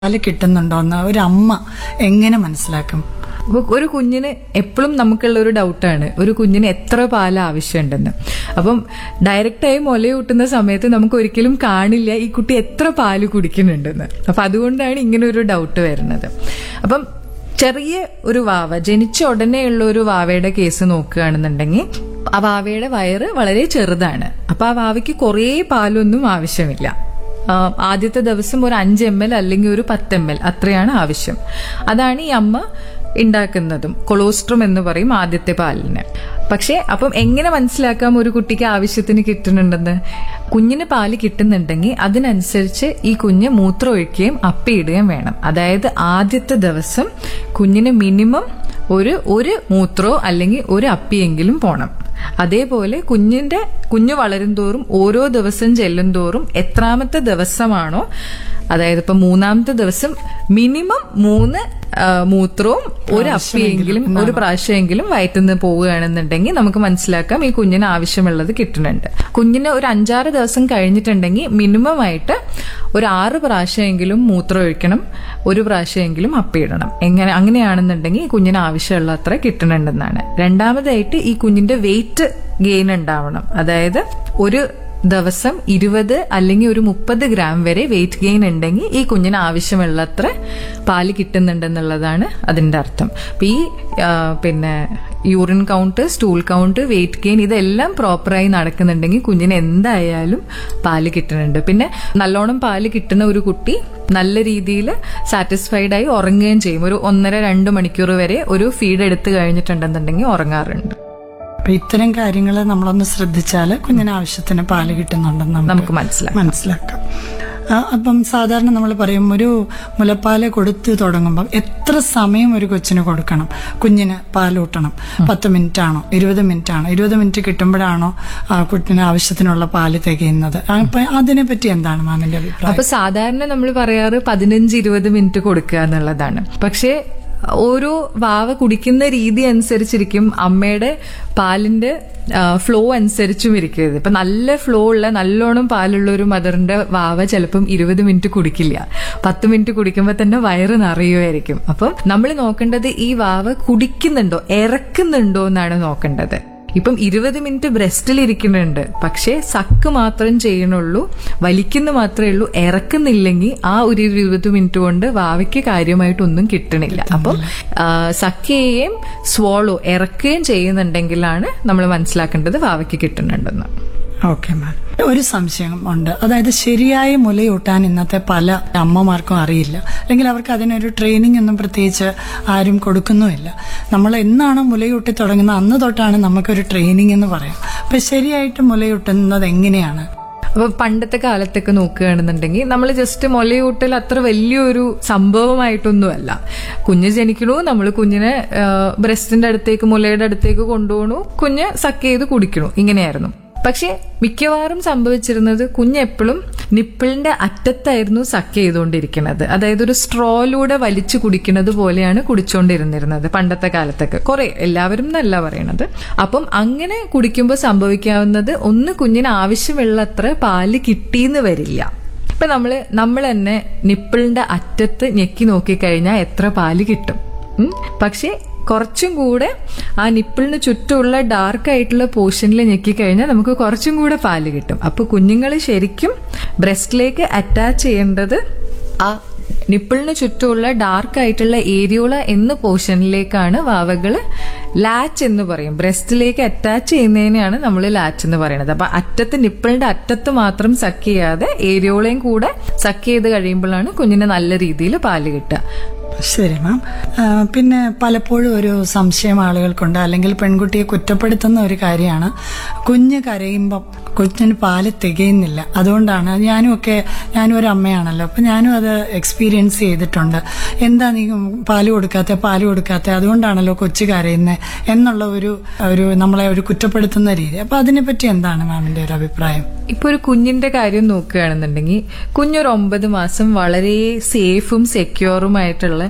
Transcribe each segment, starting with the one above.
പാല് കിട്ടുന്നുണ്ടോ എന്ന് ഒരു അമ്മ എങ്ങനെ മനസ്സിലാക്കും അപ്പൊ ഒരു കുഞ്ഞിന് എപ്പോഴും നമുക്കുള്ള ഒരു ഡൗട്ടാണ് ഒരു കുഞ്ഞിന് എത്ര പാൽ ആവശ്യമുണ്ടെന്ന് അപ്പം ഡയറക്റ്റായി മുലയൂട്ടുന്ന സമയത്ത് നമുക്ക് ഒരിക്കലും കാണില്ല ഈ കുട്ടി എത്ര പാല് കുടിക്കുന്നുണ്ടെന്ന് അപ്പൊ അതുകൊണ്ടാണ് ഇങ്ങനെ ഒരു ഡൗട്ട് വരുന്നത് അപ്പം ചെറിയ ഒരു വാവ ജനിച്ച ഉടനെയുള്ള ഒരു വാവയുടെ കേസ് നോക്കുകയാണെന്നുണ്ടെങ്കിൽ ആ വാവയുടെ വയറ് വളരെ ചെറുതാണ് അപ്പൊ ആ വാവയ്ക്ക് കുറേ പാലൊന്നും ആവശ്യമില്ല ആ, ആദ്യത്തെ ദിവസം ഒരു അഞ്ച് എം എൽ അല്ലെങ്കിൽ ഒരു പത്ത് എം എൽ അത്രയാണ് ആവശ്യം അതാണ് ഈ അമ്മ ഉണ്ടാക്കുന്നതും കൊളോസ്ട്രം എന്ന് പറയും ആദ്യത്തെ പാലിന് പക്ഷേ അപ്പം എങ്ങനെ മനസ്സിലാക്കാം ഒരു കുട്ടിക്ക് ആവശ്യത്തിന് കിട്ടുന്നുണ്ടെന്ന് കുഞ്ഞിന് പാല് കിട്ടുന്നുണ്ടെങ്കിൽ അതിനനുസരിച്ച് ഈ കുഞ്ഞ് മൂത്രം ഒഴിക്കുകയും അപ്പിയിടുകയും വേണം അതായത് ആദ്യത്തെ ദിവസം കുഞ്ഞിന് മിനിമം ഒരു ഒരു മൂത്രോ അല്ലെങ്കിൽ ഒരു അപ്പിയെങ്കിലും പോണം അതേപോലെ കുഞ്ഞിന്റെ കുഞ്ഞു വളരും തോറും ഓരോ ദിവസം ചെല്ലും തോറും എത്രാമത്തെ ദിവസമാണോ അതായത് ഇപ്പൊ മൂന്നാമത്തെ ദിവസം മിനിമം മൂന്ന് ആ, മൂത്രവും ഒരു അപ്പിയെങ്കിലും ഒരു പ്രാവശ്യമെങ്കിലും വയറ്റുനിന്ന് പോവുകയാണെന്നുണ്ടെങ്കിൽ നമുക്ക് മനസ്സിലാക്കാം ഈ കുഞ്ഞിന് ആവശ്യമുള്ളത് കിട്ടുന്നുണ്ട് കുഞ്ഞിന് ഒരു അഞ്ചാറ് ദിവസം കഴിഞ്ഞിട്ടുണ്ടെങ്കിൽ മിനിമം ആയിട്ട് ഒരു ആറ് പ്രാവശ്യമെങ്കിലും മൂത്രം ഒഴിക്കണം ഒരു പ്രാവശ്യമെങ്കിലും അപ്പിയിടണം എങ്ങനെ അങ്ങനെയാണെന്നുണ്ടെങ്കിൽ ഈ കുഞ്ഞിന് ആവശ്യമുള്ള അത്ര കിട്ടുന്നുണ്ടെന്നാണ് രണ്ടാമതായിട്ട് ഈ കുഞ്ഞിന്റെ വെയിറ്റ് ഗെയിൻ ഉണ്ടാവണം അതായത് ഒരു ദിവസം ഇരുപത് അല്ലെങ്കിൽ ഒരു മുപ്പത് ഗ്രാം വരെ വെയിറ്റ് ഗെയിൻ ഉണ്ടെങ്കിൽ ഈ കുഞ്ഞിന് ആവശ്യമുള്ളത്ര പാല് കിട്ടുന്നുണ്ടെന്നുള്ളതാണ് അതിന്റെ അർത്ഥം അപ്പൊ ഈ ആ, പിന്നെ urine count stool count weight gain ഇതെല്ലാം പ്രോപ്പറായി നടക്കുന്നുണ്ടെങ്കിൽ കുഞ്ഞിന് എന്തായാലും പാല് കിട്ടുന്നുണ്ട് പിന്നെ നല്ലോണം പാല് കിട്ടുന്ന ഒരു കുട്ടി നല്ല രീതിയിൽ സാറ്റിസ്ഫൈഡ് ആയി ഉറങ്ങുകയും ചെയ്യും ഒരു ഒന്നര രണ്ട് മണിക്കൂർ വരെ ഒരു ഫീഡ് എടുത്തു കഴിഞ്ഞിട്ടുണ്ടെന്നുണ്ടെങ്കിൽ ഉറങ്ങാറുണ്ട് അപ്പൊ ഇത്തരം കാര്യങ്ങൾ നമ്മളൊന്ന് ശ്രദ്ധിച്ചാൽ കുഞ്ഞിന് ആവശ്യത്തിന് പാല് കിട്ടുന്നുണ്ടെന്ന് നമുക്ക് മനസ്സിലാക്കാം മനസ്സിലാക്കാം ആ, അപ്പം സാധാരണ നമ്മൾ പറയും ഒരു മുലപ്പാല് കൊടുത്ത് തുടങ്ങുമ്പം എത്ര സമയം ഒരു കൊച്ചിന് കൊടുക്കണം കുഞ്ഞിന് പാലൂട്ടണം പത്ത് മിനിറ്റ് ആണോ ഇരുപത് മിനിറ്റ് ആണോ ഇരുപത് മിനിറ്റ് കിട്ടുമ്പോഴാണോ ആ കുട്ടിന് ആവശ്യത്തിനുള്ള പാല് തികയുന്നത് അപ്പൊ അതിനെ പറ്റി എന്താണ് മാമിന്റെ അഭിപ്രായം അപ്പൊ സാധാരണ നമ്മൾ പറയാറ് പതിനഞ്ച് ഇരുപത് മിനിറ്റ് കൊടുക്കുക എന്നുള്ളതാണ് പക്ഷേ ഓരോ വാവ കുടിക്കുന്ന രീതി അനുസരിച്ചിരിക്കും അമ്മയുടെ പാലിന്റെ ഫ്ലോ അനുസരിച്ചും ഇരിക്കരുത് ഇപ്പൊ നല്ല ഫ്ലോ ഉള്ള നല്ലോണം പാലുള്ള ഒരു മദറിന്റെ വാവ ചിലപ്പം ഇരുപത് മിനിറ്റ് കുടിക്കില്ല പത്ത് മിനിറ്റ് കുടിക്കുമ്പോൾ തന്നെ വയറ് നിറയുമായിരിക്കും അപ്പം നമ്മൾ നോക്കേണ്ടത് ഈ വാവ കുടിക്കുന്നുണ്ടോ ഇറക്കുന്നുണ്ടോ എന്നാണ് നോക്കേണ്ടത് ഇപ്പം ഇരുപത് മിനിറ്റ് ബ്രസ്റ്റിൽ ഇരിക്കുന്നുണ്ട് പക്ഷേ സക്ക് മാത്രം ചെയ്യണുള്ളൂ വലിക്കുന്ന മാത്രമേ ഉള്ളൂ ഇറക്കുന്നില്ലെങ്കിൽ ആ ഒരു ഇരുപത് മിനിറ്റ് കൊണ്ട് വാവയ്ക്ക് കാര്യമായിട്ടൊന്നും കിട്ടണില്ല അപ്പം ആ, സക്ക് ചെയ്യുകയും സ്വോളോ ഇറക്കുകയും ചെയ്യുന്നുണ്ടെങ്കിലാണ് നമ്മൾ മനസ്സിലാക്കേണ്ടത് വാവയ്ക്ക് കിട്ടുന്നുണ്ടെന്ന് ഓക്കെ മാം ഒരു സംശയം ഉണ്ട് അതായത് ശരിയായ മുലയൂട്ടാൻ ഇന്നത്തെ പല അമ്മമാർക്കും അറിയില്ല അല്ലെങ്കിൽ അവർക്ക് അതിനൊരു ട്രെയിനിങ് ഒന്നും പ്രത്യേകിച്ച് ആരും കൊടുക്കുന്നുമില്ല നമ്മൾ എന്നാണ് മുലയൂട്ടി തുടങ്ങുന്നത് അന്ന് തൊട്ടാണ് നമുക്കൊരു ട്രെയിനിങ് എന്ന് പറയാം അപ്പൊ ശരിയായിട്ട് മുലയൂട്ടുന്നത് എങ്ങനെയാണ് അപ്പൊ പണ്ടത്തെ കാലത്തൊക്കെ നോക്കുകയാണെന്നുണ്ടെങ്കിൽ നമ്മൾ ജസ്റ്റ് മുലയൂട്ടൽ അത്ര വലിയൊരു സംഭവമായിട്ടൊന്നുമല്ല കുഞ്ഞ് ജനിക്കണു നമ്മൾ കുഞ്ഞിനെ ബ്രസ്റ്റിന്റെ അടുത്തേക്ക് മുലയുടെ അടുത്തേക്ക് കൊണ്ടുപോകണു കുഞ്ഞ് സക്ക് ചെയ്ത് കുടിക്കണു ഇങ്ങനെയായിരുന്നു പക്ഷെ മിക്കവാറും സംഭവിച്ചിരുന്നത് കുഞ്ഞ് എപ്പോഴും നിപ്പിളിന്റെ അറ്റത്തായിരുന്നു സക്ക് ചെയ്തുകൊണ്ടിരിക്കുന്നത് അതായത് ഒരു സ്ട്രോയിലൂടെ വലിച്ചു കുടിക്കുന്നത് പോലെയാണ് കുടിച്ചുകൊണ്ടിരുന്നിരുന്നത് പണ്ടത്തെ കാലത്തൊക്കെ കുറെ എല്ലാവരും എന്നല്ല പറയണത് അപ്പം അങ്ങനെ കുടിക്കുമ്പോൾ സംഭവിക്കാവുന്നത് ഒന്ന് കുഞ്ഞിന് ആവശ്യമുള്ളത്ര പാല് കിട്ടിയെന്ന് വരില്ല ഇപ്പൊ നമ്മള് നമ്മൾ തന്നെ നിപ്പിളിന്റെ അറ്റത്ത് ഞെക്കി നോക്കിക്കഴിഞ്ഞാൽ എത്ര പാല് കിട്ടും ഉം. പക്ഷേ കുറച്ചും കൂടെ ആ നിപ്പിളിന് ചുറ്റുമുള്ള ഡാർക്ക് ആയിട്ടുള്ള പോർഷനിൽ ഞെക്കിക്കഴിഞ്ഞാൽ നമുക്ക് കുറച്ചും കൂടെ പാല് കിട്ടും അപ്പൊ കുഞ്ഞുങ്ങൾ ശരിക്കും ബ്രസ്റ്റിലേക്ക് അറ്റാച്ച് ചെയ്യേണ്ടത് ആ നിപ്പിളിന് ചുറ്റുമുള്ള ഡാർക്ക് ആയിട്ടുള്ള ഏരിയോള എന്ന പോർഷനിലേക്കാണ് വാവകള് ലാച്ച് എന്ന് പറയും ബ്രസ്റ്റിലേക്ക് അറ്റാച്ച് ചെയ്യുന്നതിനെയാണ് നമ്മൾ ലാച്ച് എന്ന് പറയുന്നത് അപ്പൊ അറ്റത്ത് നിപ്പിളിന്റെ അറ്റത്ത് മാത്രം സക്ക് ചെയ്യാതെ ഏരിയോളയും കൂടെ സക്ക് ചെയ്ത് കഴിയുമ്പോഴാണ് കുഞ്ഞിന് നല്ല രീതിയിൽ പാല് കിട്ടുക ശരി മാം ആ, പിന്നെ പലപ്പോഴും ഒരു സംശയം ആളുകൾക്കുണ്ട് അല്ലെങ്കിൽ പെൺകുട്ടിയെ കുറ്റപ്പെടുത്തുന്ന ഒരു കാര്യമാണ് കുഞ്ഞ് കരയുമ്പം കൊച്ചിന് പാല് തികയുന്നില്ല അതുകൊണ്ടാണ് ഞാനും ഒക്കെ ഞാനും ഒരു അമ്മയാണല്ലോ അപ്പൊ ഞാനും അത് എക്സ്പീരിയൻസ് ചെയ്തിട്ടുണ്ട് എന്താ നീ പാല് കൊടുക്കാത്ത പാല് കൊടുക്കാത്ത അതുകൊണ്ടാണല്ലോ കൊച്ചു കരയുന്നത് എന്നുള്ള ഒരു ഒരു നമ്മളെ ഒരു കുറ്റപ്പെടുത്തുന്ന രീതി അപ്പൊ അതിനെപ്പറ്റി എന്താണ് മാമിന്റെ ഒരു അഭിപ്രായം ഇപ്പൊ ഒരു കുഞ്ഞിന്റെ കാര്യം നോക്കുകയാണെന്നുണ്ടെങ്കിൽ കുഞ്ഞൊരു ഒമ്പത് മാസം വളരെ സേഫും സെക്യൂറുമായിട്ടുള്ള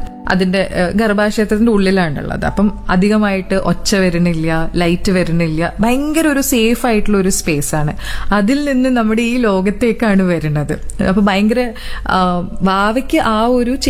അതിന്റെ ഏഹ്, ഗർഭാശയത്തിന്റെ ഉള്ളിലാണുള്ളത് അപ്പം അധികമായിട്ട് ഒച്ച വരുന്നില്ല ലൈറ്റ് വരുന്നില്ല ഭയങ്കര ഒരു സേഫ് ആയിട്ടുള്ള ഒരു സ്പേസ് ആണ് അതിൽ നിന്ന് നമ്മുടെ ഈ ലോകത്തേക്കാണ് വരുന്നത് അപ്പൊ ഭയങ്കര ആ, വാവയ്ക്ക് ആ ഒരു